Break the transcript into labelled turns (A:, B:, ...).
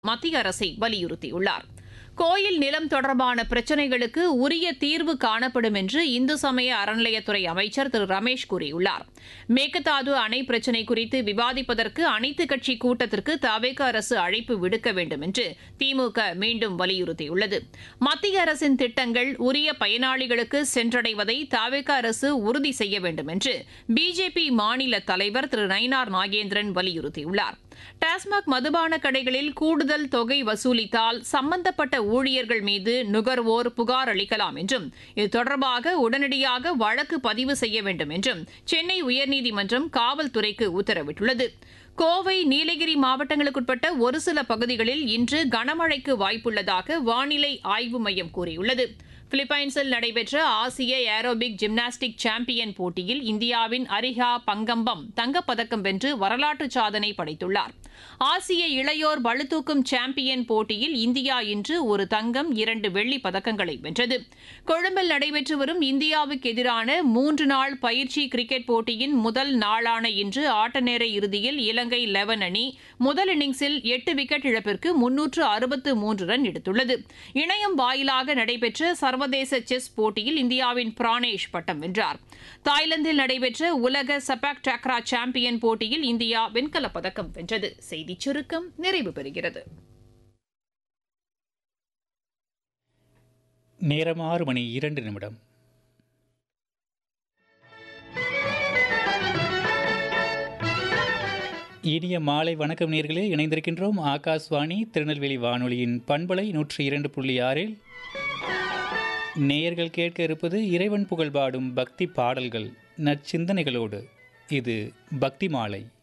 A: மத்திய அரசை வலியுறுத்தியுள்ளார் கோயில் நிலம் தொடர்பான பிரச்சினைகளுக்கு உரிய தீர்வு காணப்படும் என்று இந்து சமய அறநிலையத்துறை அமைச்சர் திரு ரமேஷ் கூறியுள்ளார் மேகதாது அணை பிரச்சினை குறித்து விவாதிப்பதற்கு அனைத்துக் கட்சி கூட்டத்திற்கு தவேக அரசு அழைப்பு விடுக்க வேண்டும் என்று திமுக மீண்டும் வலியுறுத்தியுள்ளது மத்திய அரசின் திட்டங்கள் உரிய பயனாளிகளுக்கு சென்றடைவதை தவேக அரசு உறுதி செய்ய வேண்டும் என்று பிஜேபி மாநில தலைவர் திரு நயினார் நாகேந்திரன் வலியுறுத்தியுள்ளார் டாஸ்மாக் மதுபான கடைகளில் கூடுதல் தொகை வசூலித்தால் சம்பந்தப்பட்ட ஊழியர்கள் மீது நுகர்வோர் புகார் அளிக்கலாம் என்றும் இது தொடர்பாக உடனடியாக வழக்கு பதிவு செய்ய வேண்டும் என்றும் சென்னை உயர்நீதிமன்றம் காவல்துறைக்கு உத்தரவிட்டுள்ளது கோவை நீலகிரி மாவட்டங்களுக்குட்பட்ட ஒரு சில பகுதிகளில் இன்று கனமழைக்கு வாய்ப்புள்ளதாக வானிலை ஆய்வு மையம் கூறியுள்ளது பிலிப்பைன்ஸில் நடைபெற்ற ஆசிய ஏரோபிக் ஜிம்னாஸ்டிக் சாம்பியன் போட்டியில் இந்தியாவின் அரிஹா பங்கம்பம் தங்கப்பதக்கம் வென்று வரலாற்று சாதனை படைத்துள்ளார் ஆசிய இளையோர் பளுதூக்கும் சாம்பியன் போட்டியில் இந்தியா இன்று ஒரு தங்கம் இரண்டு வெள்ளிப் பதக்கங்களை வென்றது கொழும்பில் நடைபெற்று வரும் இந்தியாவுக்கு எதிரான மூன்று நாள் பயிற்சி கிரிக்கெட் போட்டியின் முதல் நாளான இன்று ஆட்டநேர இறுதியில் இலங்கை லெவன் அணி முதல் இன்னிங்ஸில் எட்டு விக்கெட் இழப்பிற்கு முன்னூற்று அறுபத்து மூன்று ரன் எடுத்துள்ளது இணையம் வாயிலாக நடைபெற்ற சர்வதேச செஸ் போட்டியில் இந்தியாவின் பிரானேஷ் பட்டம் வென்றார் தாய்லாந்தில் நடைபெற்ற உலக சபாக் டாக்ரா சாம்பியன் போட்டியில் இந்தியா வெண்கலப் பதக்கம் வென்றது செய்திச் சுருக்கம் நிறைவு பெறுகிறது
B: நேரம் ஆறு மணி இரண்டு நிமிடம் இனிய மாலை வணக்கம் நேர்களே இணைந்திருக்கின்றோம் ஆகாஷ்வாணி திருநெல்வேலி வானொலியின் பண்பலை நூற்றி இரண்டு புள்ளி ஆறில் நேயர்கள் கேட்க இருப்பது இறைவன் புகழ் பாடும் பக்தி பாடல்கள் நற்சிந்தனைகளோடு இது பக்தி மாலை